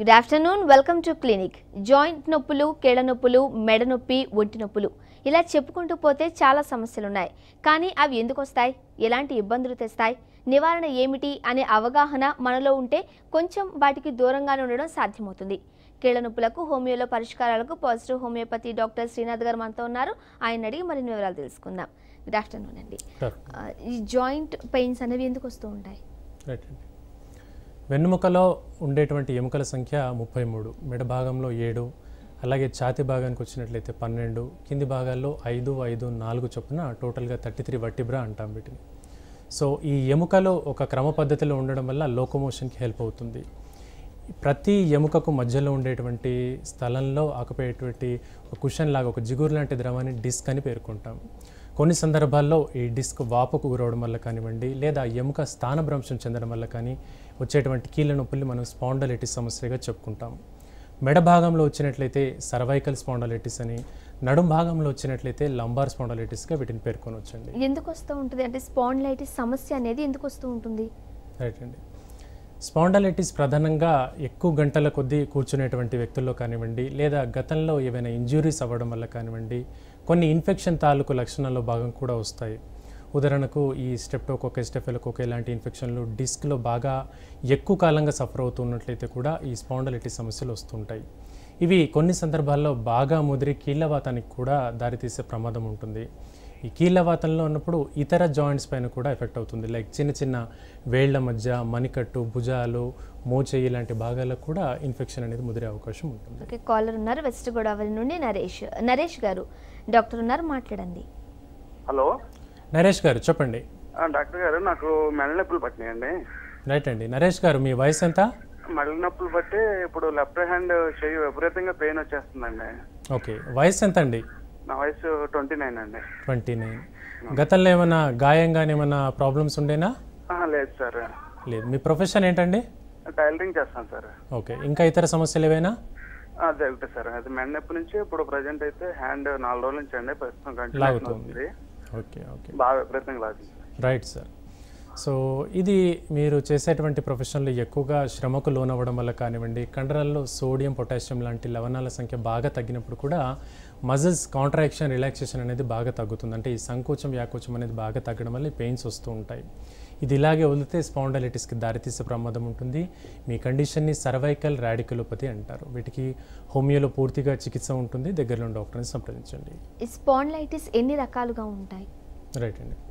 Good afternoon welcome to clinic joint నొప్పులు కీళ్ళ నొప్పులు మెడ నొప్పి ఒంటి నొప్పులు ఇలా చెప్పుకుంటూ పోతే చాలా సమస్యలు ఉన్నాయి కానీ అవి ఎందుకు వస్తాయి ఎలాంటి ఇబ్బందులు తెస్తాయి నివారణ ఏమిటి అనే అవగాహన మనలో ఉంటే కొంచెం వాటికి దూరంగానే ఉండడం సాధ్యమవుతుంది కీళ్ళ నొప్పులకు హోమియోలో పరిష్కారాలకు పాజిటివ్ హోమియోపతి డాక్టర్ శ్రీనాథ్ గారు మనతో ఉన్నారు ఆయన అడిగి మరిన్ని వివరాలు తెలుసుకుందాం గుడ్ ఆఫ్టర్నూన్ అండి ఆ, ఈ జాయింట్ పెయిన్స్ అనేవి ఎందుకు వస్తూ ఉంటాయి రైట్ అండి వెన్నుముకలో ఉండేటువంటి ఎముకల సంఖ్య ముప్పై మూడు మెడ భాగంలో ఏడు అలాగే ఛాతి భాగానికి వచ్చినట్లయితే పన్నెండు కింది భాగాల్లో ఐదు ఐదు నాలుగు చొప్పున టోటల్గా థర్టీ త్రీ వట్టిబ్రా అంటాం వీటిని సో ఈ ఎముకలు ఒక క్రమ పద్ధతిలో ఉండడం వల్ల లోకోమోషన్కి హెల్ప్ అవుతుంది ప్రతి ఎముకకు మధ్యలో ఉండేటువంటి స్థలంలో ఆకుపోయేటువంటి ఒక కుషన్ లాగా ఒక జిగురు లాంటి ద్రవాన్ని డిస్క్ అని పేర్కొంటాం కొన్ని సందర్భాల్లో ఈ డిస్క్ వాపుకు గురవడం వల్ల కానివ్వండి లేదా ఎముక స్థానభ్రంశం చెందడం వల్ల కానీ వచ్చేటువంటి కీళ్ళ నొప్పుల్ని మనం స్పాండలైటిస్ సమస్యగా చెప్పుకుంటాం మెడ భాగంలో వచ్చినట్లయితే సర్వైకల్ స్పాండలైటిస్ అని నడుం భాగంలో వచ్చినట్లయితే లంబార్ స్పాండలైటిస్గా వీటిని పేర్కొనవచ్చండి ఎందుకు వస్తూ ఉంటుంది అంటే స్పాండ్లైటిస్ సమస్య అనేది ఎందుకు వస్తూ ఉంటుంది రైట్ అండి స్పాండలైటిస్ ప్రధానంగా ఎక్కువ గంటల కొద్దీ కూర్చునేటువంటి వ్యక్తుల్లో కానివ్వండి లేదా గతంలో ఏవైనా ఇంజ్యూరీస్ అవ్వడం వల్ల కానివ్వండి కొన్ని ఇన్ఫెక్షన్ తాలూకు లక్షణాల్లో భాగం కూడా వస్తాయి ఉదాహరణకు ఈ స్టెప్టోకోక స్టెఫెలోకోక ఇలాంటి ఇన్ఫెక్షన్లు డిస్క్లో బాగా ఎక్కువ కాలంగా సఫర్ అవుతున్నట్లయితే కూడా ఈ స్పాండలైటిస్ సమస్యలు వస్తుంటాయి ఇవి కొన్ని సందర్భాల్లో బాగా ముదిరి కీళ్ళవాతానికి కూడా దారితీసే ప్రమాదం ఉంటుంది ఈ కీళ్ళవాతంలో ఉన్నప్పుడు ఇతర జాయింట్స్ పైన కూడా ఎఫెక్ట్ అవుతుంది లైక్ చిన్న చిన్న వేళ్ల మధ్య మణికట్టు భుజాలు మోచేయి ఇలాంటి భాగాలకు కూడా ఇన్ఫెక్షన్ అనేది ముదిరే అవకాశం ఉంటుంది ఓకే కాలర్ ఉన్నారు వెస్ట్ గోదావరి నుండి నరేష్ నరేష్ గారు డాక్టర్ ఉన్నారు మాట్లాడండి హలో నరేష్ గారు చెప్పండి ఆ, డాక్టర్ గారు నాకు మెడ నొప్పులు పట్టినాయండి రైట్ అండి నరేష్ గారు మీ వయసు ఎంత మెడ నొప్పులు బట్టి ఇప్పుడు లెఫ్ట్ హ్యాండ్ చెయ్యి విపరీతంగా పెయిన్ వచ్చేస్తుందండి ఓకే వయసు ఎంత అండి నా వయసు ట్వంటీ నైన్ అండి ట్వంటీ నైన్ గతంలో ఏమైనా గాయం కానీ ఏమైనా ప్రాబ్లమ్స్ ఉండేనా ఆ, లేదు సార్ లేదు మీ ప్రొఫెషన్ ఏంటండి టైలరింగ్ చేస్తాను సార్ ఓకే ఇంకా ఇతర సమస్యలు ఏవైనా అదే ఒకటి సార్ అది మెడ నొప్పి నుంచి ఇప్పుడు ప్రజెంట్ అయితే హ్యాండ్ నాలుగు రోజుల నుంచి అండి ప్రస్తుతం కంటిన్యూషన్ లాగుతుంది. అవుతుంది ఓకే ఓకే బాగా విపరీతంగా లాగుతుంది రైట్ సార్ సో ఇది మీరు చేసేటువంటి ప్రొఫెషన్లో ఎక్కువగా శ్రమకు లోనవ్వడం వల్ల కానివ్వండి కండరాల్లో సోడియం పొటాషియం లాంటి లవణాల సంఖ్య బాగా తగ్గినప్పుడు కూడా మజిల్స్ కాంట్రాక్షన్ రిలాక్సేషన్ అనేది బాగా తగ్గుతుంది అంటే ఈ సంకోచం వ్యాకోచం అనేది బాగా తగ్గడం వల్ల పెయిన్స్ వస్తూ ఉంటాయి ఇది ఇలాగే వదిలితే స్పాండలైటిస్కి దారితీసే ప్రమాదం ఉంటుంది మీ కండిషన్ని సర్వైకల్ రాడికలోపతి అంటారు వీటికి హోమియోలో పూర్తిగా చికిత్స ఉంటుంది దగ్గరలో డాక్టర్ని సంప్రదించండి ఈ స్పాండ్లైటిస్ ఎన్ని రకాలుగా ఉంటాయి రైట్ అండి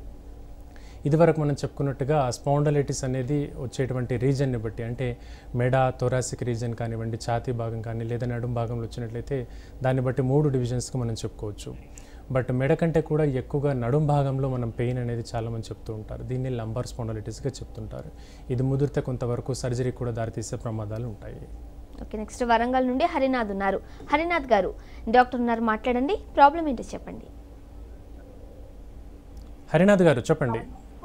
ఇదివరకు మనం చెప్పుకున్నట్టుగా స్పాండలైటిస్ అనేది వచ్చేటువంటి రీజన్ని బట్టి అంటే మెడ థొరాసిక్ రీజన్ కానివ్వండి ఛాతీ భాగం కానీ లేదా నడుం భాగంలో వచ్చినట్లయితే దాన్ని బట్టి మూడు డివిజన్స్కి మనం చెప్పుకోవచ్చు బట్ మెడ కంటే కూడా ఎక్కువగా నడుం భాగంలో మనం పెయిన్ అనేది చాలామంది చెప్తూ ఉంటారు దీన్ని లంబార్ స్పాండలైటిస్గా చెప్తుంటారు ఇది ముదిరితే కొంతవరకు సర్జరీ కూడా దారితీసే ప్రమాదాలు ఉంటాయి ఓకే నెక్స్ట్ వరంగల్ నుండి హరినాథ్ ఉన్నారు హరినాథ్ గారు డాక్టర్ ఉన్నారు మాట్లాడండి ప్రాబ్లం ఏంటో చెప్పండి హరినాథ్ గారు చెప్పండి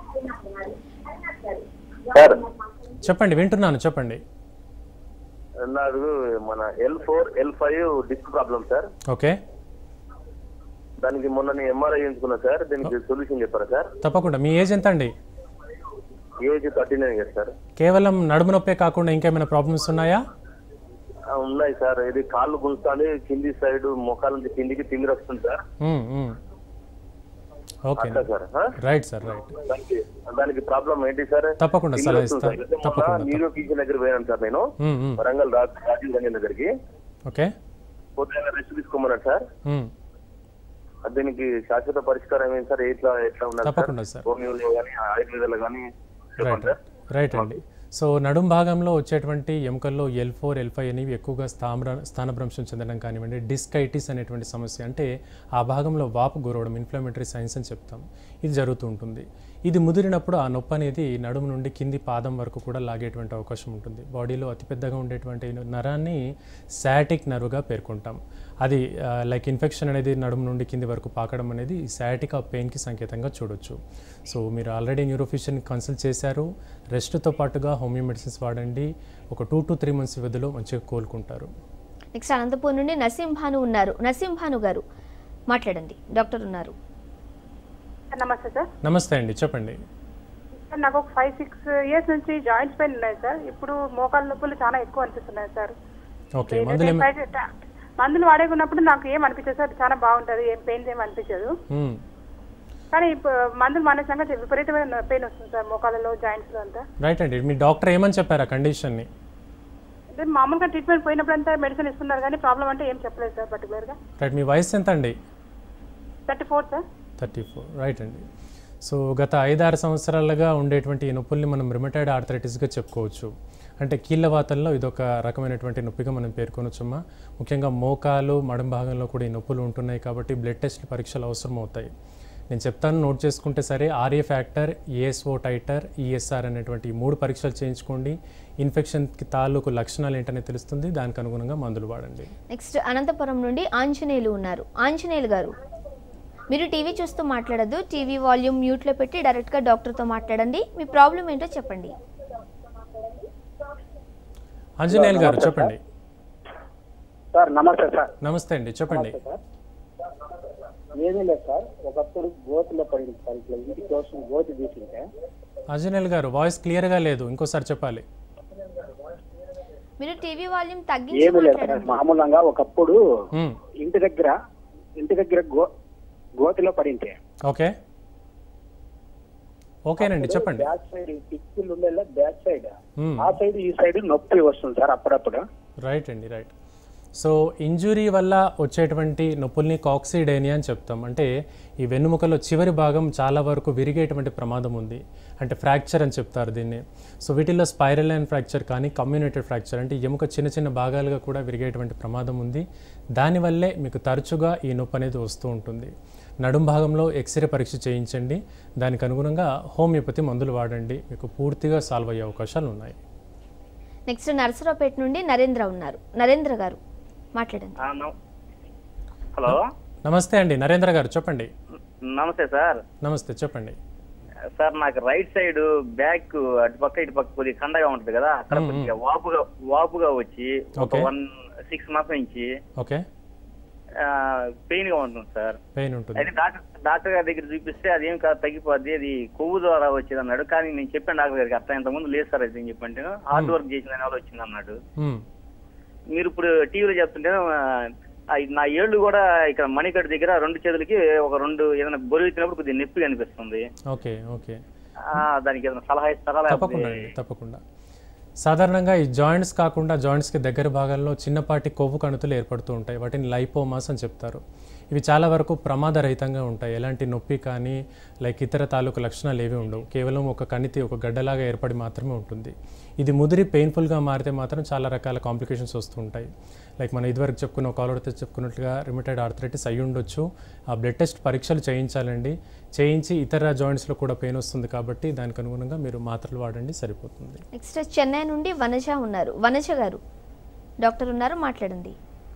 సార్ చెప్పండి వింటున్నాను చెప్పండి నాకు మన L four L five disc problem sir okay దానికి మొన్న నేను ఎంఆర్ఐ చేయించుకున్నా సార్ దీనికి సొల్యూషన్ చెప్పారా సార్ తప్పకుండా మీ ఏజ్ ఎంత అండి age thirty nine years sir కేవలం నడుము నొప్పే కాకుండా ఇంకేమైనా ప్రాబ్లమ్స్ ఉన్నాయా ఆ, ఉన్నాయి సార్ ఇది కాళ్ళు గుంజుతాంది కింది సైడ్ మొఖాల నుంచి కిందికి తిమ్మిరి వస్తుంది సార్ మ్మ్, మ్మ్. ఓకే అట్లా సార్ ఆ? రైట్ సార్ రైట్ దానికి దానికి ప్రాబ్లం ఏంటి సార్ తప్పకుండా తిమ్మిరి సలహా వస్తుంది ఇస్తాను సార్. అయితే మొన్న తప్పకుండా నీరో కిచెన్ దగ్గర పోయాను సార్ నేను మ్మ్, మ్మ్. వరంగల్ రా- రాజీవ్ గాంధీ దగ్గరికి ఓకే పొద్దున్న రెస్ట్ తీసుకోమన్నాడు సార్ మ్మ్. అది దీనికి శాశ్వత పరిష్కారం ఏంటి సార్ ఎట్లా ఎట్లా ఉన్నది తప్పకుండా సార్ సార్. హోమియోలో కానీ ఆయుర్వేదాలో కానీ చెప్పండి రైట్ సార్ రైట్ అండి సో నడుం భాగంలో వచ్చేటువంటి ఎముకల్లో ఎల్ ఫోర్ ఎల్ ఫైవ్ అనేవి ఎక్కువగా స్థామ్ర స్థానభ్రంశం చెందడం కానివ్వండి డిస్కైటిస్ అనేటువంటి సమస్య అంటే ఆ భాగంలో వాపు గురవడం ఇన్ఫ్లమేటరీ సైన్స్ అని చెప్తాం ఇది జరుగుతూ ఉంటుంది ఇది ముదిరినప్పుడు ఆ నొప్పి అనేది నడుము నుండి కింది పాదం వరకు కూడా లాగేటువంటి అవకాశం ఉంటుంది బాడీలో అతిపెద్దగా ఉండేటువంటి నరాన్ని శాటిక్ నర్వ్గా పేర్కొంటాం అది లైక్ ఇన్ఫెక్షన్ అనేది నడుము నుండి కింది వరకు పాకడం అనేది శాటిక్ ఆ పెయిన్కి సంకేతంగా చూడొచ్చు సో మీరు ఆల్రెడీ న్యూరోఫిషియన్ కన్సల్ట్ చేశారు రెస్ట్తో పాటుగా హోమియో మెడిసిన్స్ వాడండి ఒక టూ టు త్రీ మంత్స్ వ్యవధిలో మంచిగా కోలుకుంటారు నెక్స్ట్ అనంతపూర్ నుండి నరసింహాను ఉన్నారు నరసింహాను గారు మాట్లాడండి డాక్టర్ ఉన్నారు సార్ నమస్తే సార్ నమస్తే అండి చెప్పండి సార్ నాకు ఒక ఫైవ్ సిక్స్ ఇయర్స్ నుంచి జాయింట్స్ పెయిన్ ఉన్నాయి సార్ ఇప్పుడు మోకాళ్ళ నొప్పులు చాలా ఎక్కువ అనిపిస్తున్నాయి సార్ ఓకే మందులు ఏమి బయట ట- మందులు వాడేకున్నప్పుడు నాకు ఏం అనిపించదు సార్ చాలా బాగుంటది ఏం పెయిన్స్ ఏం అనిపించదు మ్మ్. కానీ ఇప్పుడు మందులు మానేసాక విపరీతమైన పెయిన్ వస్తుంది సార్ మోకాలలో జాయింట్స్ లో అంతా రైట్ అండి మీ డాక్టర్ ఏమని చెప్పారు ఆ కండిషన్ని అంటే మామూలుగా ట్రీట్మెంట్ పోయినప్పుడు అంతా మెడిసిన్ ఇస్తున్నారు కానీ ప్రాబ్లం అంటే ఏం చెప్పలేదు సార్ పర్టికులర్ గా రైట్ మీ వయసు ఎంత అండి thirty four sir thirty four right అండి సో గత ఐదారు సంవత్సరాలుగా ఉండేటువంటి ఈ నొప్పుల్ని మనం రిమటైడ్ ఆర్థరైటిస్గా చెప్పుకోవచ్చు అంటే కీళ్ళ వాతల్లో ఇదొక రకమైనటువంటి నొప్పిగా మనం పేర్కొనొచ్చమ్మా ముఖ్యంగా మోకాలు మడం భాగంలో కూడా ఈ నొప్పులు ఉంటున్నాయి కాబట్టి బ్లడ్ టెస్ట్ పరీక్షలు అవసరం అవుతాయి నేను చెప్తాను నోట్ చేసుకుంటే సరే RA factor ASO titre ESR అనేటువంటి ఈ మూడు పరీక్షలు చేయించుకోండి ఇన్ఫెక్షన్కి తాలూకు లక్షణాలు ఏంటనే తెలుస్తుంది దానికి అనుగుణంగా మందులు వాడండి నెక్స్ట్ అనంతపురం నుండి ఆంజనేయులు ఉన్నారు ఆంజనేయులు గారు మీరు టీవీ చూస్తూ మాట్లాడద్దు టీవీ వాల్యూమ్ మ్యూట్లో పెట్టి డైరెక్ట్గా డాక్టర్తో మాట్లాడండి మీ ప్రాబ్లం ఏంటో చెప్పండి ఆంజనేయులు గారు చెప్పండి సార్ నమస్తే సార్ నమస్తే అండి చెప్పండి ఏమీ లేదు సార్ ఒకప్పుడు గోతులో పడింది సార్ ఇట్లా ఇంటి కోసం గోతి తీసింటే ఆంజనేయులు గారు వాయిస్ క్లియర్గా లేదు ఇంకోసారి చెప్పాలి మీరు టీవీ వాల్యూమ్ తగ్గించి ఏమీ లేదు సార్ మాట్లాడండి మామూలుగా ఒకప్పుడు మ్మ్. ఇంటి దగ్గర ఇంటి దగ్గర గో గోతిలో పడింటే ఓకే ఓకేనండి చెప్పండి బ్యాక్ సైడ్ పిక్కులు ఉండేలా బ్యాక్ సైడ్ మ్మ్. ఆ సైడ్ ఈ సైడ్ నొప్పి వస్తుంది సార్ అప్పుడప్పుడు రైట్ అండి రైట్ సో ఇంజురీ వల్ల వచ్చేటువంటి నొప్పుల్ని కాక్సిడేనియా అని చెప్తాం అంటే ఈ వెన్నుముకలో చివరి భాగం చాలా వరకు విరిగేటువంటి ప్రమాదం ఉంది అంటే ఫ్రాక్చర్ అని చెప్తారు దీన్ని సో వీటిల్లో స్పైరల్ లైన్ ఫ్రాక్చర్ కానీ కమ్యూనేటెడ్ ఫ్రాక్చర్ అంటే ఎముక చిన్న చిన్న భాగాలుగా కూడా విరిగేటువంటి ప్రమాదం ఉంది దానివల్లే మీకు తరచుగా ఈ నొప్పి అనేది వస్తూ ఉంటుంది నడుం భాగంలో ఎక్స్రే పరీక్ష చేయించండి దానికి అనుగుణంగా హోమియోపతి మందులు వాడండి మీకు పూర్తిగా సాల్వ్ అయ్యే అవకాశాలు ఉన్నాయి నెక్స్ట్ నరసరావుపేట నుండి నరేంద్ర ఉన్నారు నరేంద్ర గారు మాట్లాడండి ఆ, నమ- హలో నమస్తే అండి నరేంద్ర గారు చెప్పండి నమస్తే సార్ నమస్తే చెప్పండి సార్ నాకు రైట్ సైడ్ బ్యాక్ అటు పక్క ఇటు పక్క కొద్దిగా కండగా ఉంటుంది కదా అక్కడ కొద్దిగా వాపుగా వాపుగా వచ్చి ఒక Okay. వన్ సిక్స్ మంత్స్ నుంచి ఓకే పెయిన్ గా ఉంటుంది సార్ పెయిన్ ఉంటుంది అయితే డాక్టర్ డాక్టర్ గారి దగ్గర చూపిస్తే అదేం కాదు తగ్గిపోద్ది అది కొవ్వు ద్వారా వచ్చేది అన్నాడు కానీ నేను చెప్పాను డాక్టర్ గారికి అట్లా ఇంతకుముందు లేదు సార్ అయితే చెప్పంటే హార్డ్ వర్క్ చేసిన దాని వల్ల వచ్చింది అన్నాడు మ్మ్. మీరు ఇప్పుడు టీవీలో చెప్తుంటే ఆ, ఇది నా ఏళ్ళు కూడా ఇక్కడ మణికట్ దగ్గర రెండు చేతులకి ఒక రెండు ఏదైనా బరువు ఎత్తినప్పుడు కొద్దిగా నొప్పి అనిపిస్తుంది ఓకే ఓకే ఆ, దానికి ఏదైనా సలహా ఇస్తారా తప్పకుండా లేకపోతే అండి తప్పకుండా సాధారణంగా ఈ జాయింట్స్ కాకుండా జాయింట్స్కి దగ్గర భాగాల్లో చిన్నపాటి కొవ్వు కణుతులు ఏర్పడుతూ ఉంటాయి వాటిని లైపోమాస్ అని చెప్తారు ఇవి చాలా వరకు ప్రమాదరహితంగా ఉంటాయి ఎలాంటి నొప్పి కానీ లైక్ ఇతర తాలూకు లక్షణాలు ఏవి ఉండవు కేవలం ఒక కణితి ఒక గడ్డలాగా ఏర్పడి మాత్రమే ఉంటుంది ఇది ముదిరి పెయిన్ఫుల్గా మారితే మాత్రం చాలా రకాల కాంప్లికేషన్స్ వస్తూ ఉంటాయి లైక్ మనం ఇదివరకు చెప్పుకున్న కాలర్తో చెప్పుకున్నట్లుగా రిమిటెడ్ ఆర్థరైటిస్ అయి ఉండొచ్చు ఆ బ్లడ్ టెస్ట్ పరీక్షలు చేయించాలండి చేయించి ఇతర జాయింట్స్లో కూడా పెయిన్ వస్తుంది కాబట్టి దానికి అనుగుణంగా మీరు మాత్రలు వాడండి సరిపోతుంది నెక్స్ట్ చెన్నై నుండి వనజ ఉన్నారు వనజ గారు డాక్టర్ ఉన్నారు మాట్లాడండి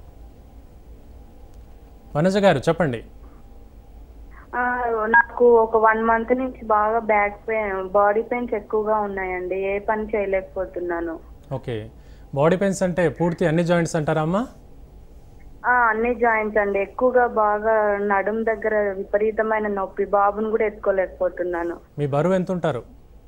వనజ గారు చెప్పండి ఆ, నాకు ఒక వన్ మంత్ నుంచి బాగా బ్యాక్ పెయిన్ బాడీ పెయిన్స్ ఎక్కువగా ఉన్నాయండి ఏ పని చేయలేకపోతున్నాను ఓకే బాడీ పెయిన్స్ అంటే పూర్తి అన్ని జాయింట్స్ అంటారా అమ్మా ఆ, అన్ని జాయింట్స్ అండి ఎక్కువగా బాగా నడుం దగ్గర విపరీతమైన నొప్పి బాబుని కూడా ఎత్తుకోలేకపోతున్నాను మీ బరువు ఎంత ఉంటారు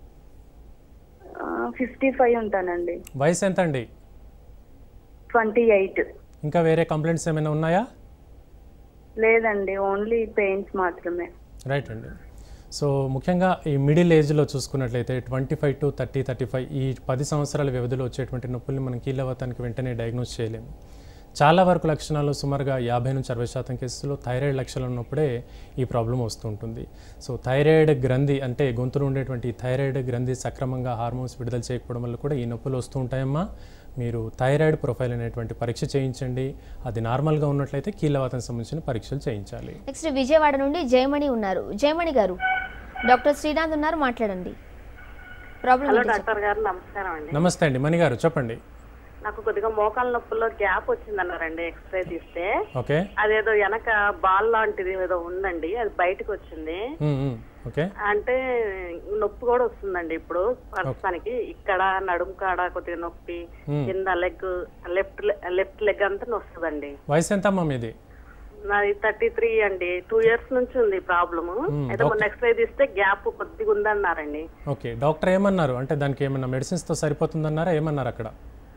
ఫిఫ్టీ ఫైవ్ ఉంటానండి వయసు ఎంత అండి ట్వంటీ ఎయిట్ ఇంకా వేరే కంప్లైంట్స్ ఏమైనా ఉన్నాయా లేదండి ఓన్లీ పెయిన్స్ మాత్రమే రైట్ అండి సో ముఖ్యంగా ఈ మిడిల్ ఏజ్లో చూసుకున్నట్లయితే twenty five to thirty thirty five ఈ పది సంవత్సరాల వ్యవధిలో వచ్చేటువంటి నొప్పుల్ని మనం కీళ్ళవతానికి వెంటనే డయాగ్నోస్ చేయలేము చాలా వరకు లక్షణాలు సుమారుగా యాభై నుంచి అరవై శాతం కేసుల్లో థైరాయిడ్ లక్షణాలు ఉన్నప్పుడే ఈ ప్రాబ్లం వస్తూ ఉంటుంది సో థైరాయిడ్ గ్రంథి అంటే గొంతులో ఉండేటువంటి ఈ థైరాయిడ్ గ్రంథి సక్రమంగా హార్మోన్స్ విడుదల చేయకపోవడం వల్ల కూడా ఈ నొప్పులు వస్తూ ఉంటాయమ్మా మీరు థైరాయిడ్ ప్రొఫైల్ అనేటువంటి పరీక్ష చేయించండి అది నార్మల్గా ఉన్నట్లయితే కీళ్ళవాతానికి సంబంధించిన పరీక్షలు చేయించాలి నెక్స్ట్ విజయవాడ నుండి జయమణి ఉన్నారు జయమణి గారు డాక్టర్ శ్రీనాథ్ ఉన్నారు మాట్లాడండి ప్రాబ్లం హలో ఏంటో చెప్పండి. డాక్టర్ గారు నమస్కారం అండి నమస్తే అండి మణి గారు చెప్పండి నాకు కొద్దిగా మోకాల నొప్పుల్లో గ్యాప్ వచ్చిందన్నారండి ఎక్స్రే తీస్తే ఓకే అదేదో వెనక బాల్ లాంటిది ఏదో ఉందండి అది బయటకు వచ్చింది మ్మ్, మ్మ్. ఓకే అంటే నొప్పి కూడా వస్తుందండి ఇప్పుడు ప్రస్తుతానికి ఇక్కడ నడుము కాడ కొద్దిగా నొప్పి మ్మ్. కింద లెగ్ లెఫ్ట్ లెఫ్ట్ లెగ్ అంతా వస్తుందండి వయసు ఎంత అమ్మా మీది నాది థర్టీ త్రీ అండి టూ ఇయర్స్ నుంచి ఉంది ప్రాబ్లమ్ మ్మ్, అయితే మొన్న ఎక్స్రే తీస్తే గ్యాప్ కొద్దిగా ఉందన్నారండి ఓకే డాక్టర్ ఏమన్నారు అంటే దానికి ఏమన్నా మెడిసిన్స్తో సరిపోతుందన్నారా ఏమన్నారు అక్కడ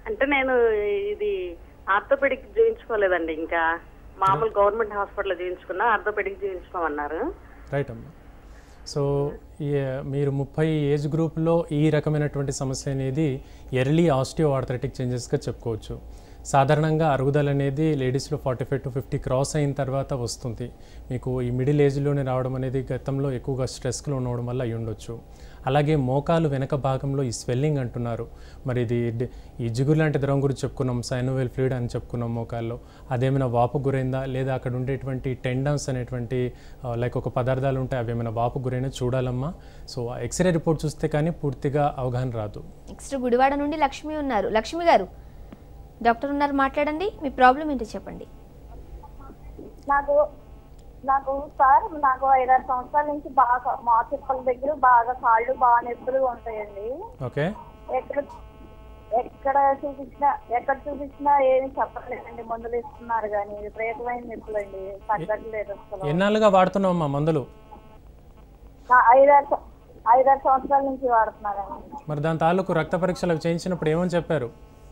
అంటే నేను ఇది ఆర్థోపెడిక్ చేయించుకోలేదండి ఇంకా మామూలు గవర్నమెంట్ హాస్పిటల్ చేయించుకున్నా ఆర్థోపెడిక్ చేయించుకోమన్నారు రైట్ అమ్మా సో ఈ మీరు ముప్పై ఏజ్ గ్రూప్లో ఈ రకమైనటువంటి సమస్య అనేది ఎర్లీ ఆస్టియో ఆర్థరైటిక్ చేంజెస్గా చెప్పుకోవచ్చు సాధారణంగా అరుగుదల అనేది లేడీస్లో forty five to fifty cross అయిన తర్వాత వస్తుంది మీకు ఈ మిడిల్ ఏజ్లోనే రావడం అనేది గతంలో ఎక్కువగా స్ట్రెస్లో ఉండడం వల్ల అయి ఉండొచ్చు అలాగే మోకాలు వెనక భాగంలో ఈ స్వెల్లింగ్ అంటున్నారు మరి ఇది డి- ఈ జిగురు లాంటి ద్రవం గురించి చెప్పుకున్నాం సైనోవెల్ ఫ్లూయిడ్ అని చెప్పుకున్నాం మోకాల్లో అదేమైనా వాపు గురైందా లేదా అక్కడ ఉండేటువంటి టెండన్స్ అనేటువంటి లైక్ ఒక పదార్థాలు ఉంటాయి అవి ఏమైనా వాపు గురైనా చూడాలమ్మా సో ఎక్స్రే రిపోర్ట్ చూస్తే కానీ పూర్తిగా అవగాహన రాదు నెక్స్ట్ గుడివాడ నుండి లక్ష్మి ఉన్నారు లక్ష్మి గారు డాక్టర్ ఉన్నారు మాట్లాడండి మీ ప్రాబ్లం ఏంటో చెప్పండి నాకు నాకు సార్ నాకు ఐదారు సంవత్సరాల నుంచి బాగా మా తిప్పల దగ్గర బాగా కాళ్ళు బాగా నొప్పులు ఉంటాయండి ఓకే ఎక్కడ ఎక్కడ చూపించినా ఎక్కడ చూపించినా ఏమి చెప్పలేదండి మందులు ఇస్తున్నారు కానీ విపరీతమైన నొప్పులండి తగ్గట్లేదు అసలు ఎన్నాళ్ళుగా వాడుతున్నావమ్మా మందులు నా- ఐదారు సం- ఐదారు సంవత్సరాల నుంచి వాడుతున్నారండి మరి దాని తాలూకు రక్త పరీక్షలు అవి చేయించినప్పుడు ఏమని చెప్పారు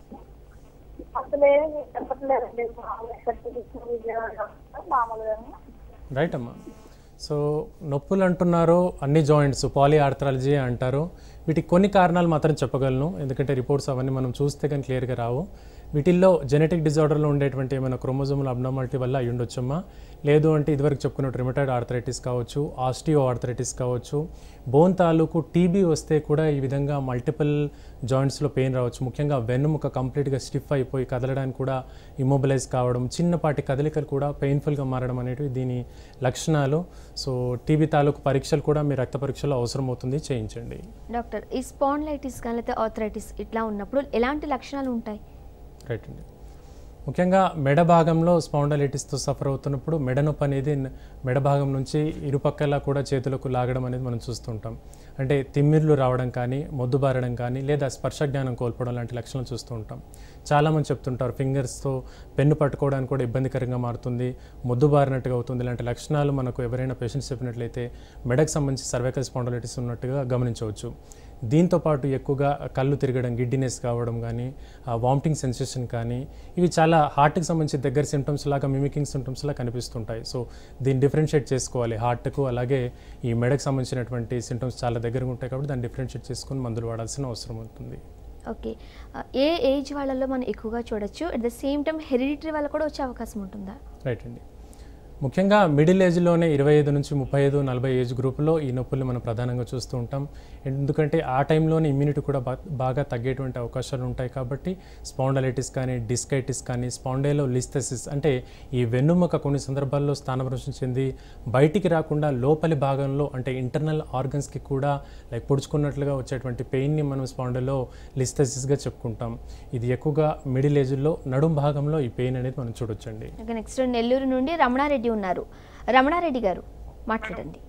అసలు ఏమి చెప్పట్లేదండి మామూలుగా ఎక్కడ చూపించినా విజయవాడ మామూలుగా రైట్ అమ్మా సో నొప్పులు అంటున్నారు అన్ని జాయింట్స్ పాలీ ఆర్థరాలజీ అంటారు వీటికి కొన్ని కారణాలు మాత్రం చెప్పగలను ఎందుకంటే రిపోర్ట్స్ అవన్నీ మనం చూస్తే కానీ క్లియర్గా రావు వీటిల్లో జెనెటిక్ డిజార్డర్లో ఉండేటువంటి ఏమైనా క్రోమోజోముల అబ్నార్మాలిటీ వల్ల అయి ఉండొచ్చమ్మా లేదు అంటే ఇదివరకు చెప్పుకున్నట్టు రిమటైడ్ ఆర్థరైటిస్ కావచ్చు ఆస్టియో ఆర్థరైటిస్ కావచ్చు బోన్ తాలూకు టీబీ వస్తే కూడా ఈ విధంగా మల్టిపుల్ జాయింట్స్లో పెయిన్ రావచ్చు ముఖ్యంగా వెన్నుముక కంప్లీట్గా స్టిఫ్ అయిపోయి కదలడానికి కూడా ఇమ్మొబిలైజ్ కావడం చిన్నపాటి కదలికలు కూడా పెయిన్ఫుల్గా మారడం అనేటివి దీని లక్షణాలు సో టీబీ తాలూకు పరీక్షలు కూడా మీ రక్త పరీక్షలో అవసరం అవుతుంది చేయించండి డాక్టర్ ఈ స్పాండ్లైటిస్ కానీ లేకపోతే ఆర్థరైటిస్ ఇట్లా ఉన్నప్పుడు ఎలాంటి లక్షణాలు ఉంటాయి రైట్ అండి ముఖ్యంగా మెడ భాగంలో స్పాండలైటిస్తో సఫర్ అవుతున్నప్పుడు మెడ నొప్పి అనేది న- మెడ భాగం నుంచి ఇరుపక్కల కూడా చేతులకు లాగడం అనేది మనం చూస్తుంటాం అంటే తిమ్మిర్లు రావడం కానీ మొద్దుబారడం కానీ లేదా స్పర్శ జ్ఞానం కోల్పోవడం లాంటి లక్షణాలు చూస్తూ ఉంటాం చాలామంది చెప్తుంటారు ఫింగర్స్తో పెన్ను పట్టుకోవడానికి కూడా ఇబ్బందికరంగా మారుతుంది మొద్దుబారినట్టుగా అవుతుంది ఇలాంటి లక్షణాలు మనకు ఎవరైనా పేషెంట్స్ చెప్పినట్లయితే మెడకు సంబంధించి సర్వైకల్ స్పాండలైటిస్ ఉన్నట్టుగా గమనించవచ్చు దీంతో పాటు ఎక్కువగా కళ్ళు తిరగడం గిడ్డినెస్ కావడం కానీ వామిటింగ్ సెన్సేషన్ కానీ ఇవి చాలా హార్ట్కి సంబంధించి దగ్గర సిమ్టమ్స్ లాగా మిమికింగ్ సిమ్టమ్స్ లాగా కనిపిస్తుంటాయి సో దీన్ని డిఫరెన్షియేట్ చేసుకోవాలి హార్ట్కు అలాగే ఈ మెడకు సంబంధించినటువంటి సిమ్టమ్స్ చాలా దగ్గరగా ఉంటాయి కాబట్టి దాన్ని డిఫరెన్షియేట్ చేసుకొని మందులు వాడాల్సిన అవసరం ఉంటుంది ఓకే ఆ, ఏ ఏజ్ వాళ్ళలో మనం ఎక్కువగా చూడొచ్చు at the same time hereditary వాళ్ళకు కూడా వచ్చే అవకాశం ఉంటుందా రైట్ అండి ముఖ్యంగా మిడిల్ ఏజ్లోనే ఇరవై ఐదు నుంచి ముప్పై ఐదు నలభై ఏజ్ గ్రూపులో ఈ నొప్పుల్ని మనం ప్రధానంగా చూస్తూ ఉంటాం ఎందుకంటే ఆ టైంలోనే ఇమ్యూనిటీ కూడా బా- బాగా తగ్గేటువంటి అవకాశాలు ఉంటాయి కాబట్టి స్పాండలైటిస్ కానీ డిస్కైటిస్ కానీ స్పాండేలో లిస్థెసిస్ అంటే ఈ వెన్నుముక కొన్ని సందర్భాల్లో స్థానభ్రంశం చెంది బయటికి రాకుండా లోపలి భాగంలో అంటే ఇంటర్నల్ ఆర్గన్స్కి కూడా లైక్ పొడుచుకున్నట్లుగా వచ్చేటువంటి పెయిన్ని మనం స్పాండలో లిస్థెసిస్గా చెప్పుకుంటాం ఇది ఎక్కువగా మిడిల్ ఏజ్లో నడుం భాగంలో ఈ పెయిన్ అనేది మనం చూడొచ్చండి ఓకే నెక్స్ట్ నెల్లూరు నుండి రమణారెడ్డి ఉన్నారు రమణారెడ్డి గారు మాట్లాడండి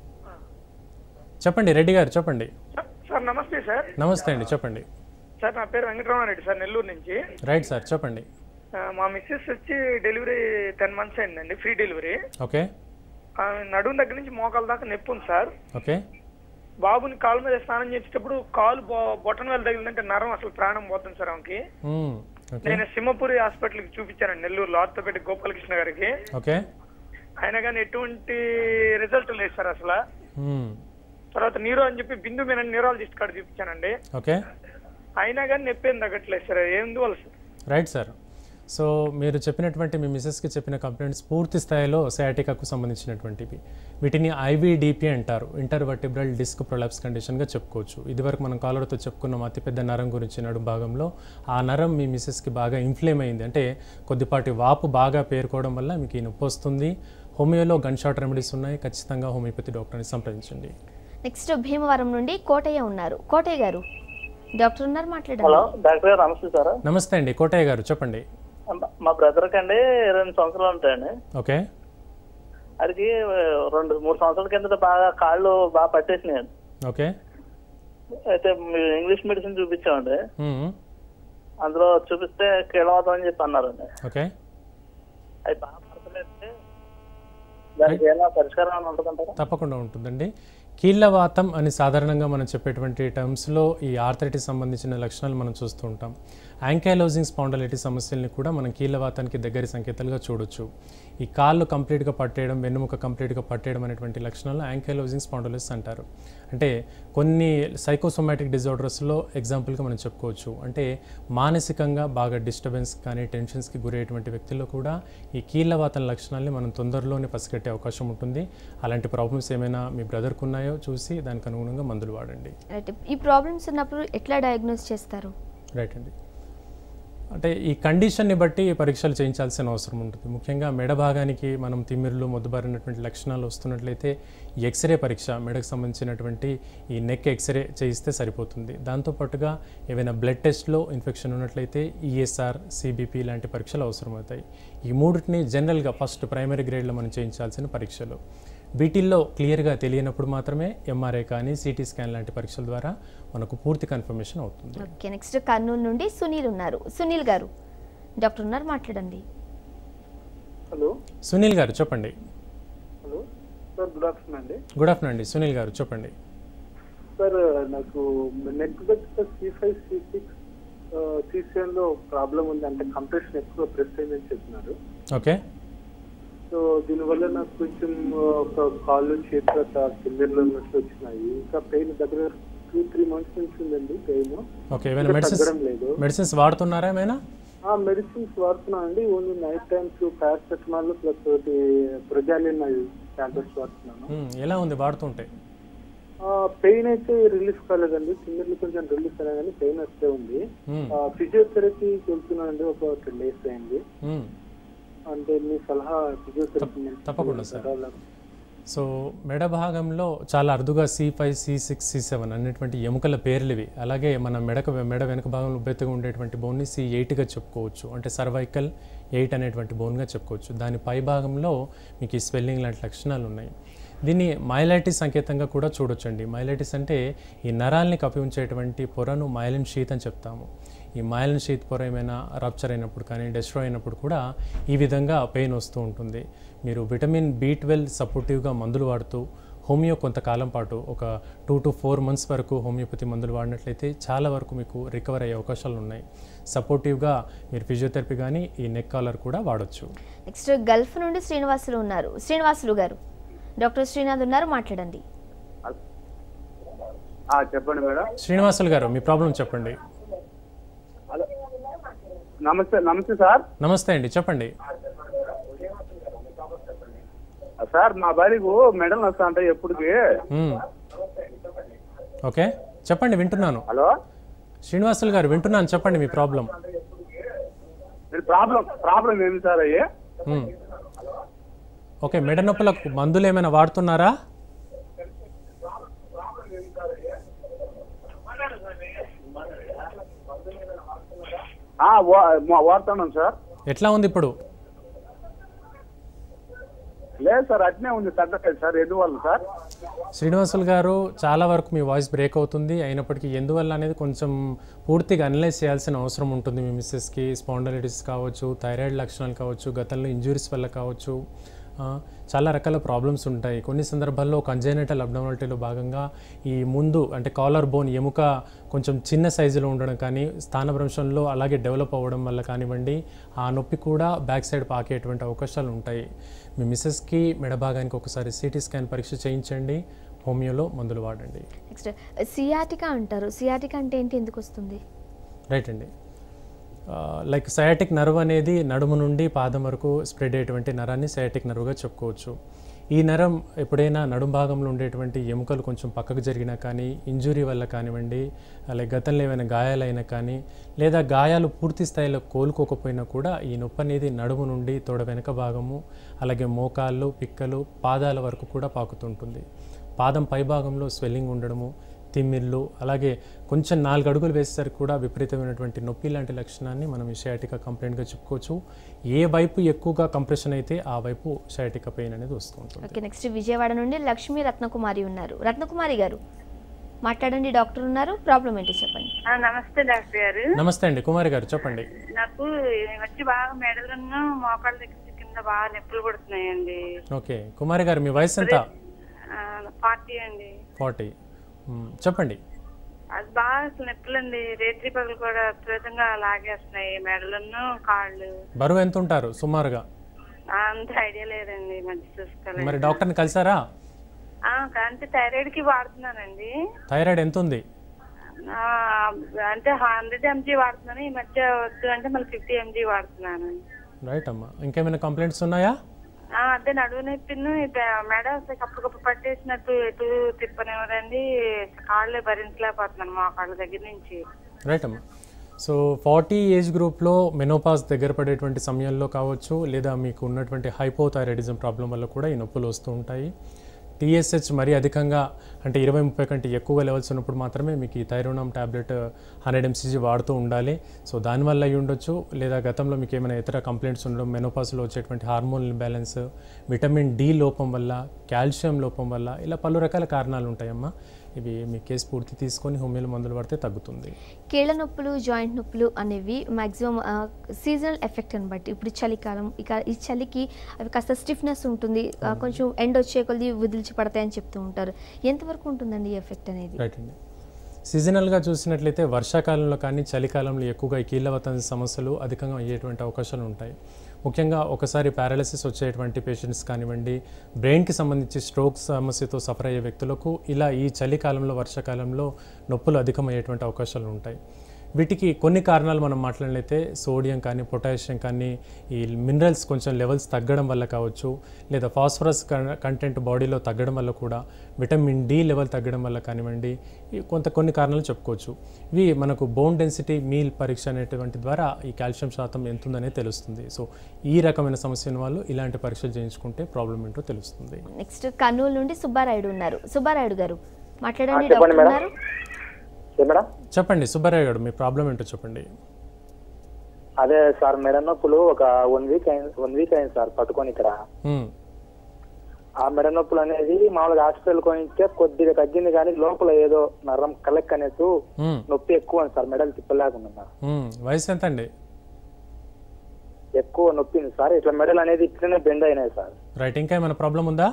చెప్పండి రెడ్డి గారు చెప్పండి సార్ నమస్తే సార్ నమస్తే అండి చెప్పండి సార్ నా పేరు వెంకటరమణారెడ్డి సార్ నెల్లూరు నుంచి రైట్ సార్ చెప్పండి ఆ, మా మిస్సెస్ వచ్చి డెలివరీ టెన్ మంత్స్ అయిందండి ఫ్రీ డెలివరీ ఓకే ఆ, నడుము దగ్గర నుంచి మోకాల దాకా నొప్పి ఉంది సార్ ఓకే బాబుని కాలు మీద స్నానం చేసేటప్పుడు కాలు బొ- బొటన వేలు తగిలిందంటే నరం అసలు ప్రాణం పోతుంది సార్ ఆమెకి మ్మ్. ఓకే నేను సింహపురి హాస్పిటల్కి చూపించానండి నెల్లూరులో ఆర్థోపెడిక్ గోపాలకృష్ణ గారికి ఓకే ఆయన కానీ ఎటువంటి రిజల్ట్ లేదు సార్ అసలు మ్మ్. తర్వాత నీరో అని చెప్పి బిందు మీద న్యూరాలజిస్ట్ కాడ చూపించానండి ఓకే అయినా కానీ నొప్పి ఏం తగ్గట్లేదు సార్ ఎందువల్ల సార్ రైట్ సార్ సో మీరు చెప్పినటువంటి మీ మిస్సెస్కి చెప్పిన కంప్లైంట్స్ పూర్తి స్థాయిలో సయాటికాకు సంబంధించినటువంటివి వీటిని ఐవీడిపి అంటారు ఇంటర్ వర్టిబ్రల్ డిస్క్ ప్రొలాప్స్ కండిషన్గా చెప్పుకోవచ్చు ఇదివరకు మనం కాలర్తో చెప్పుకున్నాం అతిపెద్ద నరం గురించి నడు భాగంలో ఆ నరం మీ మిస్సెస్కి బాగా ఇన్ఫ్లేమ్ అయింది అంటే కొద్దిపాటి వాపు బాగా పేరుకోవడం వల్ల మీకు ఈ నొప్పి వస్తుంది హోమియోలో గన్ షాట్ రెమెడీస్ ఉన్నాయి ఖచ్చితంగా హోమియోపతి డాక్టర్ని సంప్రదించండి నెక్స్ట్ భీమవరం నుండి కోటయ్య ఉన్నారు కోటయ్య గారు డాక్టర్ ఉన్నారు హలో మాట్లాడండి డాక్టర్ గారు నమస్తే సార్ నమస్తే అండి కోటయ్య గారు చెప్పండి మా బ్రదర్కి అండి రెండు సంవత్సరాలు ఉంటాయండి ఓకే అదికి రెండు మూడు సంవత్సరాల కిందట బాగా కాళ్ళు బాగా పట్టేసినాయి ఓకే అయితే మీ ఇంగ్లీష్ మెడిసిన్ చూపించామండి మ్మ్. అందులో చూపిస్తే కీళ్ళమవుతాం అని చెప్పి అన్నారండి ఓకే అది బాగా పడతలేదు దానికి ఏమైనా పరిష్కారం ఏమైనా ఉంటుందంటారా తప్పకుండా ఉంటుందండి కీళ్ళవాతం అని సాధారణంగా మనం చెప్పేటువంటి టర్మ్స్లో ఈ ఆర్థరైటిస్ సంబంధించిన లక్షణాలు మనం చూస్తూ ఉంటాం యాంకైలోజింగ్ స్పాండలైటిస్ సమస్యల్ని కూడా మనం కీళ్ళవాతానికి దగ్గరి సంకేతాలుగా చూడొచ్చు ఈ కాళ్ళు కంప్లీట్గా పట్టేయడం వెన్నుముక కంప్లీట్గా పట్టేయడం అనేటువంటి లక్షణాలు యాంకైలోజింగ్ స్పాండలైటిస్ అంటారు అంటే కొన్ని సైకోసోమాటిక్ డిజార్డర్స్లో ఎగ్జాంపుల్గా మనం చెప్పుకోవచ్చు అంటే మానసికంగా బాగా డిస్టర్బెన్స్ కానీ టెన్షన్స్కి గురయ్యేటువంటి వ్యక్తుల్లో కూడా ఈ కీళ్ళవాతం లక్షణాలని మనం తొందరలోనే పసిగట్టే అవకాశం ఉంటుంది అలాంటి ప్రాబ్లమ్స్ ఏమైనా మీ బ్రదర్కి ఉన్నాయో చూసి దానికి అనుగుణంగా మందులు వాడండి రైట్ ఈ ప్రాబ్లమ్స్ ఉన్నప్పుడు ఎట్లా డయాగ్నోస్ చేస్తారు రైట్ అండి అంటే ఈ కండిషన్ని బట్టి పరీక్షలు చేయించాల్సిన అవసరం ఉంటుంది ముఖ్యంగా మెడ భాగానికి మనం తిమ్మిర్లు మొద్దుబారినటువంటి లక్షణాలు వస్తున్నట్లయితే ఈ ఎక్స్రే పరీక్ష మెడకు సంబంధించినటువంటి ఈ నెక్ ఎక్స్రే చేయిస్తే సరిపోతుంది దాంతోపాటుగా ఏవైనా బ్లడ్ టెస్ట్లో ఇన్ఫెక్షన్ ఉన్నట్లయితే ఈఎస్ఆర్ సిబిపి లాంటి పరీక్షలు అవసరమవుతాయి ఈ మూడింటిని జనరల్గా ఫస్ట్ ప్రైమరీ గ్రేడ్లో మనం చేయించాల్సిన పరీక్షలు వీటిల్లో క్లియర్గా తెలియనప్పుడు మాత్రమే ఎంఆర్ఐ కానీ సిటీ స్కాన్ లాంటి పరీక్షల ద్వారా మనకు పూర్తి కన్ఫర్మేషన్ అవుతుంది ఓకే నెక్స్ట్ కర్నూలు నుండి సునీల్ ఉన్నారు సునీల్ గారు డాక్టర్ ఉన్నారు మాట్లాడండి హలో సునీల్ గారు చెప్పండి హలో సార్ గుడ్ ఆఫ్టర్నూన్ అండి గుడ్ ఆఫ్టర్నూన్ అండి సునీల్ గారు చెప్పండి సార్ నాకు నెక్ దగ్గర C five C six C seven లో ప్రాబ్లం ఉంది అంటే కంప్రెషన్ ఎక్కువ ప్రెస్ అయిందని చెప్తున్నారు ఓకే సో దీనివల్ల నాకు కొంచెం ఒక కాళ్ళు చేతుల కిందర్లో నొప్పి వచ్చినాయి ఇంకా పెయిన్ దగ్గర టూ త్రీ మంత్స్ నుంచి ఉందండి పెయిన్ ఓకే ఏమైనా మెడిసిన్స్ తగ్గడం లేదు మెడిసిన్స్ వాడుతున్నారా ఏమైనా ఆ మెడిసిన్స్ వాడుతున్నా అండి only night times paracetamol plus ఒకటి ప్రొజాలిన్ టాబ్లెట్స్ వాడుతున్నాను మ్మ్, ఎలా ఉంది వాడుతుంటే పెయిన్ అయితే రిలీఫ్ కాలేదండి కిందర్లు కొంచెం రిలీఫ్ అయినా కానీ పెయిన్ వస్తే ఉంది మ్మ్. ఫిజియోథెరపీకి వెళ్తున్నానండి ఒక టెన్ డేస్ అయింది మ్మ్. అంటే మీ సలహా ఫిజియోథెరపీ తప్పకుండా సార్ సో మెడ భాగంలో చాలా అరుదుగా C five C six C seven అనేటువంటి ఎముకల పేర్లు ఇవి అలాగే మన మెడక మెడ వెనక భాగంలో ఉబ్బెత్తుగా ఉండేటువంటి బోన్ని సి ఎయిట్గా చెప్పుకోవచ్చు అంటే సర్వైకల్ ఎయిట్ అనేటువంటి బోన్గా చెప్పుకోవచ్చు దాని పై భాగంలో మీకు ఈ స్వెల్లింగ్ లాంటి లక్షణాలు ఉన్నాయి దీన్ని మైలైటిస్ సంకేతంగా కూడా చూడొచ్చండి మైలైటిస్ అంటే ఈ నరాల్ని కప్పి ఉంచేటువంటి పొరను మైలిన్ షీత్ అని చెప్తాము ఈ మైలిన్ షీత్ పొర ఏమైనా రప్చర్ అయినప్పుడు కానీ డెస్ట్రాయ్ అయినప్పుడు కూడా ఈ విధంగా పెయిన్ వస్తూ ఉంటుంది మీరు విటమిన్ బి ట్వెల్వ్ సపోర్టివ్గా మందులు వాడుతూ హోమియో కొంతకాలం పాటు ఒక టూ టు ఫోర్ మంత్స్ వరకు హోమియోపతి మందులు వాడినట్లయితే చాలా వరకు మీకు రికవర్ అయ్యే అవకాశాలు ఉన్నాయి సపోర్టివ్గా మీరు ఫిజియోథెరపీ కానీ ఈ నెక్ కాలర్ కూడా వాడొచ్చు నెక్స్ట్ గల్ఫ్ నుండి శ్రీనివాసులు ఉన్నారు శ్రీనివాసులు గారు డాక్టర్ శ్రీనాథ్ ఉన్నారు మాట్లాడండి చెప్పండి మేడం శ్రీనివాసులు గారు మీ ప్రాబ్లం చెప్పండి నమస్తే నమస్తే సార్ నమస్తే అండి చెప్పండి సార్ మా భార్యకు మెడల్ వస్తా అంటే ఎప్పటికి మ్మ్. ఓకే చెప్పండి వింటున్నాను హలో శ్రీనివాసులు గారు వింటున్నాను చెప్పండి మీ ప్రాబ్లం మీరు ప్రాబ్లం ప్రాబ్లం ఏంటి సార్ అయ్యి మ్మ్. ఓకే మెడ నొప్పులకు మందులు ఏమైనా వాడుతున్నారా ఆ, వా- మా- వాడుతున్నాం సార్ ఎట్లా ఉంది ఇప్పుడు లేదు సార్ అట్నే ఉంది తగ్గట్లేదు సార్ ఎందువల్ల సార్ శ్రీనివాసులు గారు చాలా వరకు మీ వాయిస్ బ్రేక్ అవుతుంది అయినప్పటికీ ఎందువల్ల అనేది కొంచెం పూర్తిగా అనలైజ్ చేయాల్సిన అవసరం ఉంటుంది మీ మిస్సెస్కి స్పాండలైటిస్ కావచ్చు థైరాయిడ్ లక్షణాలు కావచ్చు గతంలో ఇంజురీస్ వల్ల కావచ్చు ఆ, చాలా రకాల ప్రాబ్లమ్స్ ఉంటాయి కొన్ని సందర్భాల్లో కంజైనటల్ అబ్డమాలిటీలో భాగంగా ఈ ముందు అంటే కాలర్ బోన్ ఎముక కొంచెం చిన్న సైజులో ఉండడం కానీ స్థానభ్రంశంలో అలాగే డెవలప్ అవ్వడం వల్ల కానివ్వండి ఆ నొప్పి కూడా బ్యాక్ సైడ్ పాకేటువంటి అవకాశాలు ఉంటాయి మీ మిస్సెస్కి మెడ భాగానికి ఒకసారి సిటీ స్కాన్ పరీక్ష చేయించండి హోమియోలో మందులు వాడండి నెక్స్ట్ సియాటికా అంటారు సియాటికా అంటే ఏంటి ఎందుకు వస్తుంది రైట్ అండి లైక్ సయాటిక్ నర్వ్ అనేది నడుము నుండి పాదం వరకు స్ప్రెడ్ అయ్యేటువంటి నరాన్ని సయాటిక్ నర్వ్గా చెప్పుకోవచ్చు ఈ నరం ఎప్పుడైనా నడుం భాగంలో ఉండేటువంటి ఎముకలు కొంచెం పక్కకు జరిగినా కానీ ఇంజురీ వల్ల కానివ్వండి అలాగే గతంలో ఏమైనా గాయాలైనా కానీ లేదా గాయాలు పూర్తి స్థాయిలో కోలుకోకపోయినా కూడా ఈ నొప్పి అనేది నడుము నుండి తొడ వెనక భాగము అలాగే మోకాళ్ళు పిక్కలు పాదాల వరకు కూడా పాకుతుంటుంది పాదం పై భాగంలో స్వెల్లింగ్ ఉండడము తిమ్మిర్లు అలాగే కొంచెం నాలుగు అడుగులు వేసేసరికి కూడా విపరీతమైనటువంటి నొప్పి లాంటి లక్షణాన్ని మనం ఈ షయాటికా కంప్లైంట్గా చెప్పుకోవచ్చు ఏ వైపు ఎక్కువగా కంప్రెషన్ అయితే ఆ వైపు షయాటికా పెయిన్ అనేది వస్తూ ఉంటుంది ఓకే నెక్స్ట్ విజయవాడ నుండి లక్ష్మీ రత్నకుమారి ఉన్నారు రత్నకుమారి గారు మాట్లాడండి డాక్టర్ ఉన్నారు ప్రాబ్లం ఏంటి చెప్పండి ఆ, నమస్తే డాక్టర్ గారు నమస్తే అండి కుమారి గారు చెప్పండి నాకు ఈ మధ్య బాగా మెడలను మోకాళ్ళ దగ్గర కింద బాగా నొప్పులు పడుతున్నాయండి ఓకే కుమారి గారు మీ వయసు ఎంత పార్టీ అండి ఫార్టీ చెప్పండి అది బాగా అసలు నొప్పులండి రేత్రి పగలు కూడా విపరీతంగా లాగేస్తున్నాయి మెడలను కాళ్ళు బరువు ఎంత ఉంటారు సుమారుగా అంత ఐడియా లేదండి మంచి చూసుకోలేదు మరి డాక్టర్ని కలిసారా ఆ, అంటే థైరాయిడ్ కి వాడుతున్నానండి థైరాయిడ్ ఎంత ఉంది ఆ, అంటే హండ్రెడ్ ఎంజీ వాడుతున్నాను ఈ మధ్య వద్దు అంటే మళ్ళీ ఫిఫ్టీ ఎంజీ వాడుతున్నాను రైట్ అమ్మా ఇంకేమైనా కంప్లైంట్స్ ఉన్నాయా ఆ, అదే నడువు నొప్పిను మెడ అసలు కప్పు పట్టేసినట్టు ఎటు తిప్పనివ్వదండి కాళ్ళే భరించలేకపోతున్నాను మా కాళ్ళ దగ్గర నుంచి రైట్ అమ్మా సో ఫార్టీ ఏజ్ గ్రూప్లో మెనోపాస్ దగ్గర పడేటువంటి సమయంలో కావచ్చు లేదా మీకు ఉన్నటువంటి హైపోథైరాయిడిజం ప్రాబ్లం వల్ల కూడా ఈ నొప్పులు వస్తూ ఉంటాయి టీఎస్హెచ్ మరీ అధికంగా అంటే ఇరవై ముప్పై కంటే ఎక్కువగా లెవెల్స్ ఉన్నప్పుడు మాత్రమే మీకు ఈ థైరోనామ్ టాబ్లెట్ హండ్రెడ్ ఎంసీజీ వాడుతూ ఉండాలి సో దానివల్ల అయి ఉండొచ్చు లేదా గతంలో మీకు ఏమైనా ఇతర కంప్లైంట్స్ ఉండడం మెనోపాస్లో వచ్చేటువంటి హార్మోన్ ఇంబ్యాలెన్స్ విటమిన్ డి లోపం వల్ల కాల్షియం లోపం వల్ల ఇలా పలు రకాల కారణాలు ఉంటాయమ్మా ఇవి మీ కేసు పూర్తి తీసుకొని హోమియోలో మందులు పడితే తగ్గుతుంది కీళ్ళ నొప్పులు జాయింట్ నొప్పులు అనేవి మ్యాక్సిమం సీజనల్ ఎఫెక్ట్ అని బట్టి ఇప్పుడు చలికాలం ఇక ఈ చలికి అవి కాస్త స్టిఫ్నెస్ ఉంటుంది ఆ, కొంచెం ఎండ వచ్చే కొద్ది వదిలిచి పడతాయని చెప్తూ ఉంటారు ఎంతవరకు ఉంటుందండి ఈ ఎఫెక్ట్ అనేది రైట్ అండి సీజనల్గా చూసినట్లయితే వర్షాకాలంలో కానీ చలికాలంలో ఎక్కువగా ఈ కీళ్ళవతన సమస్యలు అధికంగా అయ్యేటువంటి అవకాశాలు ఉంటాయి ముఖ్యంగా ఒకసారి పారాలసిస్ వచ్చేటువంటి పేషెంట్స్ కానివ్వండి బ్రెయిన్కి సంబంధించి స్ట్రోక్ సమస్యతో సఫర్ అయ్యే వ్యక్తులకు ఇలా ఈ చలికాలంలో వర్షాకాలంలో నొప్పులు అధికమయ్యేటువంటి అవకాశాలు ఉంటాయి వీటికి కొన్ని కారణాలు మనం మాట్లాడినట్లయితే సోడియం కానీ పొటాషియం కానీ ఈ మినరల్స్ కొంచెం లెవెల్స్ తగ్గడం వల్ల కావచ్చు లేదా ఫాస్ఫరస్ కంటెంట్ బాడీలో తగ్గడం వల్ల కూడా విటమిన్ డి లెవెల్ తగ్గడం వల్ల కానివ్వండి ఈ కొంత కొన్ని కారణాలు చెప్పుకోవచ్చు ఇవి మనకు బోన్ డెన్సిటీ మీల్ పరీక్ష అనేటువంటి ద్వారా ఈ కాల్షియం శాతం ఎంత ఉందనే తెలుస్తుంది సో ఈ రకమైన సమస్య ఉన్న వాళ్ళు ఇలాంటి పరీక్షలు చేయించుకుంటే ప్రాబ్లం ఏంటో తెలుస్తుంది నెక్స్ట్ కర్నూలు నుండి సుబ్బారాయుడు ఉన్నారు సుబ్బారాయుడు గారు మాట్లాడండి చెప్పండి డాక్టర్ మేడం. ఉన్నారు మేడం చెప్పండి సుబ్బారావు గారు మీ ప్రాబ్లం ఏంటో చెప్పండి అదే సార్ మెడ నొప్పులు ఒక వన్ వీక్ అయింది వన్ వీక్ అయింది సార్ పట్టుకొని ఇక్కడ మ్మ్. ఆ మెడ నొప్పులు అనేది మామూలుగా హాస్పిటల్ పోయితే కొద్దిగా తగ్గింది కానీ లోపల ఏదో నరం కలెక్ అనేసి మ్మ్. నొప్పి ఎక్కువ ఉంది సార్ మెడలు తిప్పలేకుండా మ్మ్. వయసు ఎంత అండి ఎక్కువ నొప్పింది సార్ ఇట్లా మెడల్ అనేది ఇట్లనే బెండ్ అయినాయి సార్ రైట్ ఇంకా ఏమైనా ప్రాబ్లం ఉందా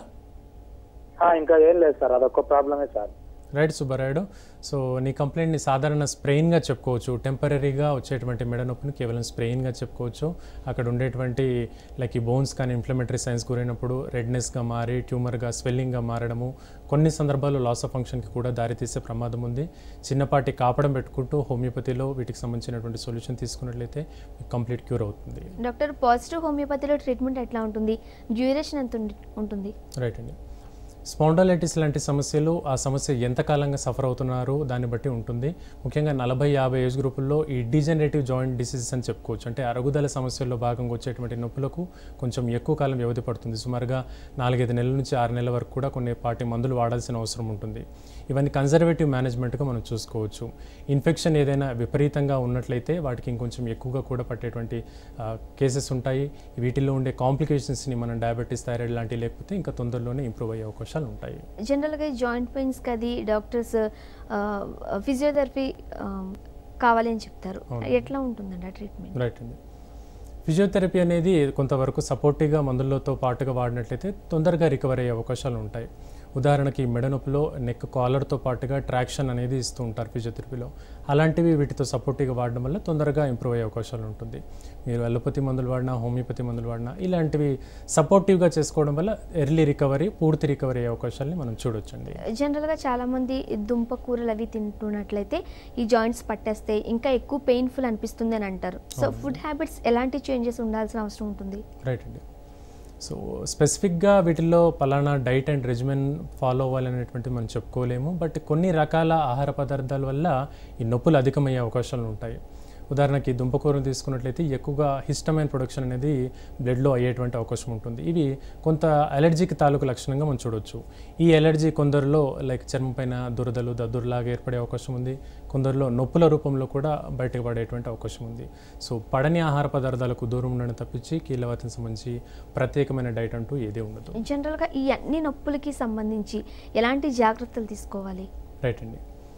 ఆ, ఇంకా ఏం లేదు సార్ అదొక ప్రాబ్లమే సార్ రైట్ సుబ్బారాయుడు సో నీ కంప్లైంట్ని సాధారణ స్ప్రెయిన్గా చెప్పుకోవచ్చు టెంపరీగా వచ్చేటువంటి మెడ నొప్పిని కేవలం స్ప్రెయిన్గా చెప్పుకోవచ్చు అక్కడ ఉండేటువంటి లైక్ ఈ బోన్స్ కానీ ఇన్ఫ్లమేటరీ సైన్స్ గురైనప్పుడు రెడ్నెస్గా మారి ట్యూమర్గా స్వెల్లింగ్గా మారడము కొన్ని సందర్భాల్లో లాస్ ఆఫ్ ఫంక్షన్కి కూడా దారితీసే ప్రమాదం ఉంది చిన్నపాటి కాపడం పెట్టుకుంటూ హోమియోపతిలో వీటికి సంబంధించినటువంటి సొల్యూషన్ తీసుకున్నట్లయితే కంప్లీట్ క్యూర్ అవుతుంది డాక్టర్ పాజిటివ్ హోమియోపతిలో ట్రీట్మెంట్ ఎట్లా ఉంటుంది డ్యూరేషన్ ఎంత ఉండి- ఉంటుంది రైట్ అండి స్పాండలైటిస్ లాంటి సమస్యలు ఆ సమస్య ఎంతకాలంగా సఫర్ అవుతున్నారు దాన్ని బట్టి ఉంటుంది ముఖ్యంగా నలభై యాభై ఏజ్ గ్రూపుల్లో ఈ డిజనరేటివ్ జాయింట్ డిసీజెస్ అని చెప్పుకోవచ్చు అంటే అరుగుదల సమస్యల్లో భాగంగా వచ్చేటువంటి నొప్పులకు కొంచెం ఎక్కువ కాలం వ్యవధి పడుతుంది సుమారుగా నాలుగైదు నెలల నుంచి ఆరు నెలల వరకు కూడా కొన్ని పాటి మందులు వాడాల్సిన అవసరం ఉంటుంది ఇవన్నీ కన్జర్వేటివ్ మేనేజ్మెంట్గా మనం చూసుకోవచ్చు ఇన్ఫెక్షన్ ఏదైనా విపరీతంగా ఉన్నట్లయితే వాటికి ఇంకొంచెం ఎక్కువగా కూడా పట్టేటువంటి కేసెస్ ఉంటాయి వీటిల్లో ఉండే కాంప్లికేషన్స్ని మనం డయాబెటీస్ థైరాయిడ్ లాంటివి లేకపోతే ఇంకా తొందరలోనే ఇంప్రూవ్ అయ్యే అవకాశాలు ఉంటాయి జనరల్గా జాయింట్ పెయిన్స్కి అది డాక్టర్స్ ఫిజియోథెరపీ కావాలి అని చెప్తారు అవును. ఎట్లా ఉంటుందండి ఆ ట్రీట్మెంట్ రైట్ అండి ఫిజియోథెరపీ అనేది కొంతవరకు సపోర్టివ్గా మందులతో పాటుగా వాడినట్లయితే తొందరగా రికవర్ అయ్యే అవకాశాలు ఉంటాయి ఉదాహరణకి మెడ నొప్పిలో నెక్ కాలర్తో పాటుగా ట్రాక్షన్ అనేది ఇస్తూ ఉంటారు ఫిజియోథెరపీలో అలాంటివి వీటితో సపోర్టివ్గా వాడడం వల్ల తొందరగా ఇంప్రూవ్ అయ్యే అవకాశాలు ఉంటుంది మీరు అలోపతి మందులు వాడినా హోమియోపతి మందులు వాడినా ఇలాంటివి సపోర్టివ్గా చేసుకోవడం వల్ల ఎర్లీ రికవరీ పూర్తి రికవరీ అయ్యే అవకాశాలని మనం చూడొచ్చండి జనరల్గా చాలామంది దుంప కూరలు అవి తింటున్నట్లయితే ఈ జాయింట్స్ పట్టేస్తే ఇంకా ఎక్కువ పెయిన్ఫుల్ అనిపిస్తుంది అని అంటారు సో అవును. ఫుడ్ హ్యాబిట్స్ ఎలాంటి చేంజెస్ ఉండాల్సిన అవసరం ఉంటుంది రైట్ అండి సో స్పెసిఫిక్గా వీటిల్లో పలానా డైట్ అండ్ రెజిమెన్ ఫాలో అవ్వాలనేటువంటిది మనం చెప్పుకోలేము బట్ కొన్ని రకాల ఆహార పదార్థాల వల్ల ఈ నొప్పులు అధికమయ్యే అవకాశాలు ఉంటాయి ఉదాహరణకి దుంపకూరను తీసుకున్నట్లయితే ఎక్కువగా హిస్టమైన్ ప్రొడక్షన్ అనేది బ్లడ్లో అయ్యేటువంటి అవకాశం ఉంటుంది ఇవి కొంత అలర్జీకి తాలూకు లక్షణంగా మనం చూడొచ్చు ఈ అలర్జీ కొందరిలో లైక్ చర్మం పైన దురదలు దద్దురులాగా ఏర్పడే అవకాశం ఉంది కొందరిలో నొప్పుల రూపంలో కూడా బయటకు పడేటువంటి అవకాశం ఉంది సో పడని ఆహార పదార్థాలకు దూరం ఉండడం తప్పించి కీళ్ళవాతం సంబంధించి ప్రత్యేకమైన డైట్ అంటూ ఏదే ఉండదు జనరల్గా ఈ అన్ని నొప్పులకి సంబంధించి ఎలాంటి జాగ్రత్తలు తీసుకోవాలి రైట్ అండి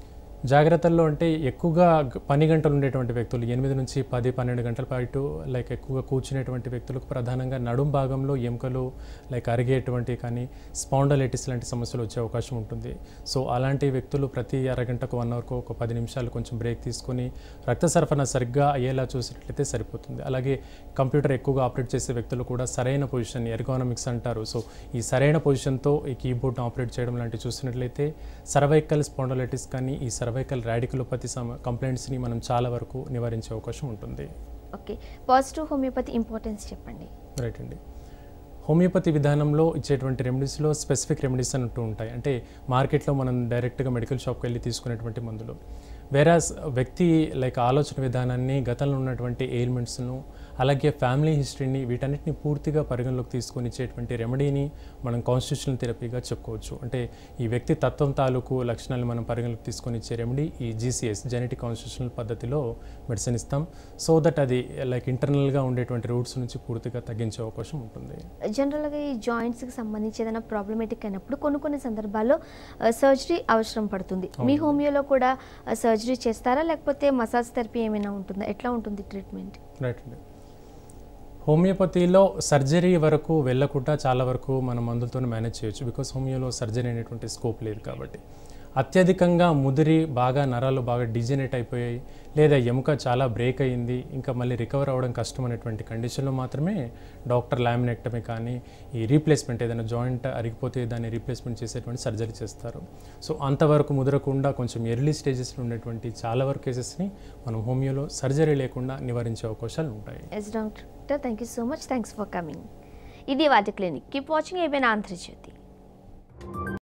జాగ్రత్తల్లో అంటే ఎక్కువగా గ- పని గంటలు ఉండేటువంటి వ్యక్తులు ఎనిమిది నుంచి పది పన్నెండు గంటల పాటు లైక్ ఎక్కువగా కూర్చునేటువంటి వ్యక్తులకు ప్రధానంగా నడుం భాగంలో ఎముకలు లైక్ అరిగేటువంటి కానీ స్పాండలైటిస్ లాంటి సమస్యలు వచ్చే అవకాశం ఉంటుంది సో అలాంటి వ్యక్తులు ప్రతి అరగంటకు వన్ అవర్కు ఒక పది నిమిషాలు కొంచెం బ్రేక్ తీసుకొని రక్త సరఫరా సరిగ్గా అయ్యేలా చూసినట్లయితే సరిపోతుంది అలాగే కంప్యూటర్ ఎక్కువగా ఆపరేట్ చేసే వ్యక్తులు కూడా సరైన పొజిషన్ ఎర్గానమిక్స్ అంటారు సో ఈ సరైన పొజిషన్తో ఈ కీబోర్డ్ను ఆపరేట్ చేయడం లాంటివి చూసినట్లయితే సర్వైకల్ స్పాండలైటిస్ కానీ ఈ సర్వైకల్ రాడికులోపతి సమ కంప్లైంట్స్ని మనం చాలా వరకు నివారించే అవకాశం ఉంటుంది ఓకే పాజిటివ్ హోమియోపతి ఇంపార్టెన్స్ చెప్పండి రైట్ అండి హోమియోపతి విధానంలో ఇచ్చేటువంటి రెమెడీస్లో స్పెసిఫిక్ రెమెడీస్ అని ఉంటూ ఉంటాయి అంటే మార్కెట్లో మనం డైరెక్ట్గా మెడికల్ షాప్కి వెళ్ళి తీసుకునేటువంటి మందులు వేరాస్ వ్యక్తి లైక్ ఆలోచన విధానాన్ని గతంలో ఉన్నటువంటి ఎయిల్మెంట్స్ను అలాగే ఫ్యామిలీ హిస్టరీని వీటన్నిటిని పూర్తిగా పరిగణలోకి తీసుకొని ఇచ్చేటువంటి రెమెడీని మనం కాన్స్టిట్యూషనల్ థెరపీగా చెప్పుకోవచ్చు అంటే ఈ వ్యక్తి తత్వం తాలూకు లక్షణాలను మనం పరిగణలోకి తీసుకొని ఇచ్చే రెమెడీ ఈ జీసీఎస్ జెనెటిక్ కాన్స్టిట్యూషనల్ పద్ధతిలో మెడిసిన్ ఇస్తాం సో దట్ అది లైక్ ఇంటర్నల్గా ఉండేటువంటి రూట్స్ నుంచి పూర్తిగా తగ్గించే అవకాశం ఉంటుంది జనరల్గా ఈ జాయింట్స్కి సంబంధించి ఏదైనా ప్రాబ్లమేటిక్ అయినప్పుడు కొన్ని కొన్ని సందర్భాల్లో సర్జరీ అవసరం పడుతుంది మీ అవును. హోమియోలో కూడా సర్జరీ చేస్తారా లేకపోతే మసాజ్ థెరపీ ఏమైనా ఉంటుందా ఎట్లా ఉంటుంది ట్రీట్మెంట్ రైట్ అండి హోమియోపతిలో సర్జరీ వరకు వెళ్ళకుండా చాలా వరకు మన మందులతో మేనేజ్ చేయొచ్చు బికాస్ హోమియోలో సర్జరీ అనేటువంటి స్కోప్ లేదు కాబట్టి అత్యధికంగా ముదిరి బాగా నరాలు బాగా డిజెనేట్ అయిపోయాయి లేదా ఎముక చాలా బ్రేక్ అయ్యింది ఇంకా మళ్ళీ రికవర్ అవ్వడం కష్టం అనేటువంటి కండిషన్లో మాత్రమే డాక్టర్ లామినెక్టమీ కానీ ఈ రీప్లేస్మెంట్ ఏదైనా జాయింట్ అరిగిపోతే దాన్ని రీప్లేస్మెంట్ చేసేటువంటి సర్జరీ చేస్తారు సో అంతవరకు ముదరకుండా కొంచెం ఎర్లీ స్టేజెస్లో ఉన్నటువంటి చాలా వరకు కేసెస్ని మనం హోమియోలో సర్జరీ లేకుండా నివారించే అవకాశాలు ఉంటాయి yes doctor thank you so much thanks for coming ఇది వాటి క్లినిక్ కీప్ వాచింగ్ ఏమైనా ఆంధ్రజ్యోతి